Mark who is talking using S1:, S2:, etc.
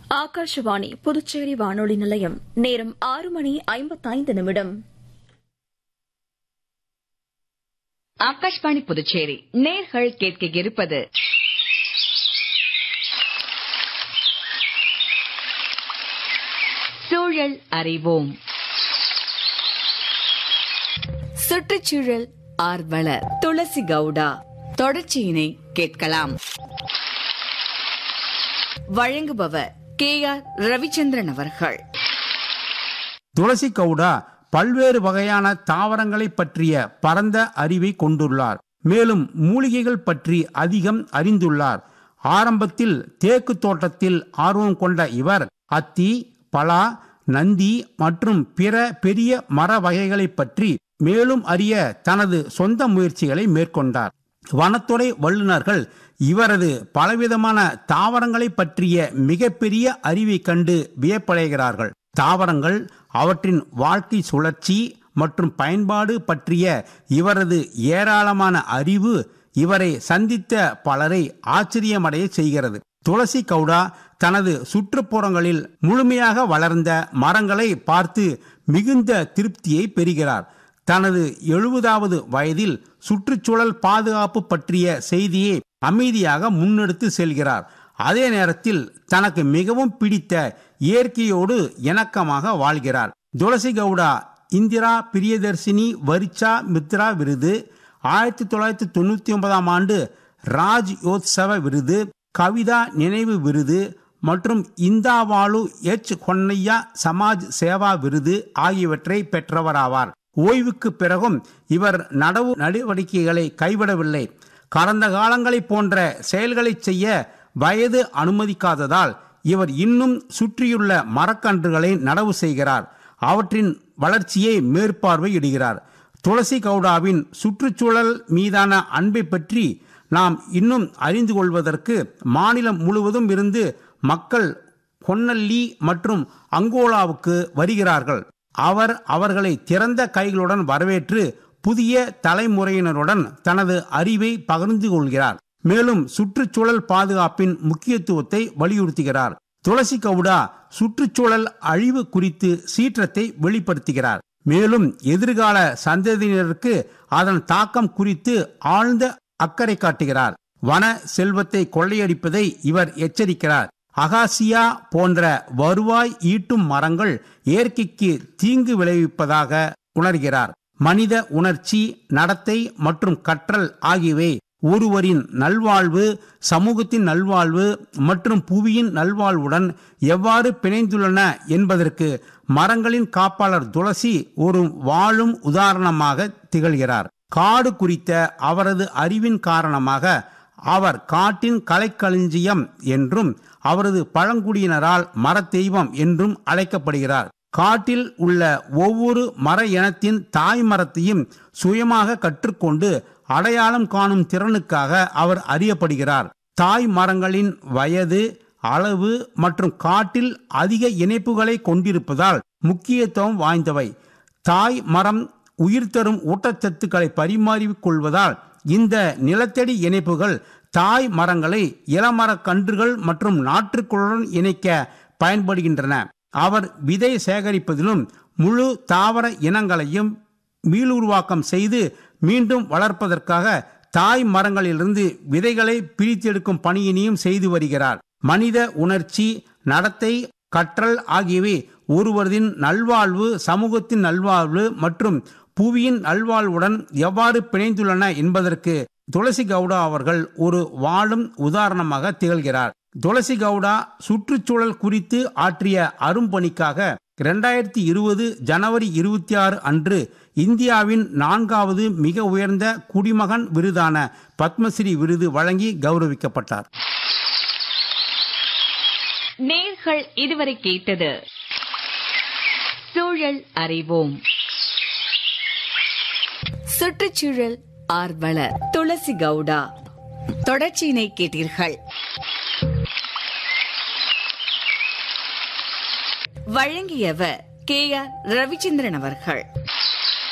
S1: ஆகாஷவாணி புதுச்சேரி வானொலி நிலையம் நேரம் ஆறு மணி ஐம்பத்தைந்து நிமிடம்
S2: ஆகாஷ்வாணி புதுச்சேரி நேர்கள் கேட்க இருப்பது சூழல் அறிவோம் சுற்றுச்சூழல் ஆர்வலர் துளசி கவுடா தொடர்ச்சியினை கேட்கலாம் வழங்குபவர் கே ஆர் ரவிச்சந்திரன் அவர்கள்
S3: துளசி கவுடா பல்வேறு வகையான தாவரங்களை பற்றிய பரந்த அறிவை கொண்டுள்ளார் மேலும் மூலிகைகள் பற்றி அதிகம் அறிந்துள்ளார் ஆரம்பத்தில் தேக்கு தோட்டத்தில் ஆர்வம் கொண்ட இவர் அத்தி பலா நந்தி மற்றும் பிற பெரிய மர வகைகளை பற்றி மேலும் அறிய தனது சொந்த முயற்சிகளை மேற்கொண்டார் வனத்துறை வல்லுநர்கள் இவரது பலவிதமான தாவரங்களை பற்றிய மிகப்பெரிய அறிவை கண்டு வியப்படைகிறார்கள் தாவரங்கள் அவற்றின் வாழ்க்கை சுழற்சி மற்றும் பயன்பாடு பற்றிய இவரது ஏராளமான அறிவு இவரை சந்தித்த பலரை ஆச்சரியமடைய செய்கிறது துளசி கவுடா தனது சுற்றுப்புறங்களில் முழுமையாக வளர்ந்த மரங்களை பார்த்து மிகுந்த திருப்தியை பெறுகிறார் தனது எழுபதாவது வயதில் சுற்றுச்சூழல் பாதுகாப்பு பற்றிய செய்தியை அமைதியாக முன்னெடுத்து செல்கிறார் அதே நேரத்தில் தனக்கு மிகவும் பிடித்த இயற்கையோடு இணக்கமாக வாழ்கிறார் துளசி கவுடா இந்திரா பிரியதர்சினி வரிச்சா மித்ரா விருது ஆயிரத்தி தொள்ளாயிரத்தி தொண்ணூத்தி ஒன்பதாம் ஆண்டு ராஜ் யோத்சவ விருது கவிதா நினைவு விருது மற்றும் இந்தாவாலு எச் கொன்னையா சமாஜ் சேவா விருது ஆகியவற்றை பெற்றவராவார் ஓய்வுக்கு பிறகும் இவர் நடவு நடவடிக்கைகளை கைவிடவில்லை கடந்த காலங்களைப் போன்ற செயல்களை செய்ய வயது அனுமதிக்காததால் இவர் இன்னும் சுற்றியுள்ள மரக்கன்றுகளை நடவு செய்கிறார் அவற்றின் வளர்ச்சியை மேற்பார்வையிடுகிறார் துளசி கவுடாவின் சுற்றுச்சூழல் மீதான அன்பை பற்றி நாம் இன்னும் அறிந்து கொள்வதற்கு மாநிலம் முழுவதும் இருந்து மக்கள் கொன்னல்லி மற்றும் அங்கோலாவுக்கு வருகிறார்கள் அவர் அவர்களை திறந்த கைகளுடன் வரவேற்று புதிய தலைமுறையினருடன் தனது அறிவை பகிர்ந்து கொள்கிறார் மேலும் சுற்றுச்சூழல் பாதுகாப்பின் முக்கியத்துவத்தை வலியுறுத்துகிறார் துளசி கவுடா சுற்றுச்சூழல் அழிவு குறித்து சீற்றத்தை வெளிப்படுத்துகிறார் மேலும் எதிர்கால சந்ததியினருக்கு அதன் தாக்கம் குறித்து ஆழ்ந்த அக்கறை காட்டுகிறார் வன செல்வத்தை கொள்ளையடிப்பதை இவர் எச்சரிக்கிறார் அகாசியா போன்ற வருவாய் ஈட்டும் மரங்கள் இயற்கைக்கு தீங்கு விளைவிப்பதாக உணர்கிறார் மனித உணர்ச்சி நடத்தை மற்றும் கற்றல் ஆகியவை ஒருவரின் நல்வாழ்வு சமூகத்தின் நல்வாழ்வு மற்றும் புவியின் நல்வாழ்வுடன் எவ்வாறு பிணைந்துள்ளன என்பதற்கு மரங்களின் காப்பாளர் துளசி ஒரு வாழும் உதாரணமாக திகழ்கிறார் காடு குறித்த அவரது அறிவின் காரணமாக அவர் காட்டின் கலைக்களஞ்சியம் என்றும் அவரது பழங்குடியினரால் மரத்தெய்வம் என்றும் அழைக்கப்படுகிறார் காட்டில் உள்ள ஒவ்வொரு மர இனத்தின் தாய் மரத்தையும் சுயமாக கற்றுக்கொண்டு அடையாளம் காணும் திறனுக்காக அவர் அறியப்படுகிறார் தாய் மரங்களின் வயது அளவு மற்றும் காட்டில் அதிக இணைப்புகளை கொண்டிருப்பதால் முக்கியத்துவம் வாய்ந்தவை தாய் மரம் உயிர் தரும் ஊட்டச்சத்துக்களை பரிமாறிக் கொள்வதால் இந்த நிலத்தடி இணைப்புகள் தாய் மரங்களை இளமரக் கன்றுகள் மற்றும் நாற்றுக்களுடன் இணைக்க பயன்படுகின்றன அவர் விதை சேகரிப்பதிலும் முழு தாவர இனங்களையும் மீளுருவாக்கம் செய்து மீண்டும் வளர்ப்பதற்காக தாய் மரங்களிலிருந்து விதைகளை பிரித்தெடுக்கும் பணியினையும் செய்து வருகிறார் மனித உணர்ச்சி நடத்தை கற்றல் ஆகியவை ஒருவரின் நல்வாழ்வு சமூகத்தின் நல்வாழ்வு மற்றும் புவியின் நல்வாழ்வுடன் எவ்வாறு பிணைந்துள்ளன என்பதற்கு துளசி கவுடா அவர்கள் ஒரு வாழும் உதாரணமாக திகழ்கிறார் துளசி கவுடா சுற்றுச்சூழல் குறித்து ஆற்றிய அரும்பணிக்காக இரண்டாயிரத்தி இருபது ஜனவரி இருபத்தி ஆறு அன்று இந்தியாவின் நான்காவது மிக உயர்ந்த குடிமகன் விருதான பத்மஸ்ரீ விருது வழங்கி கௌரவிக்கப்பட்டார்
S2: நேர்கள் இதுவரை கேட்டது சூழல் அறிவோம் சுற்றுச்சூழல் ஆர்வலர் துளசி கவுடா தொடர்ச்சியினை கேட்டீர்கள் வழங்கியவர் கே ஆர் ரவிச்சந்திரன் அவர்கள்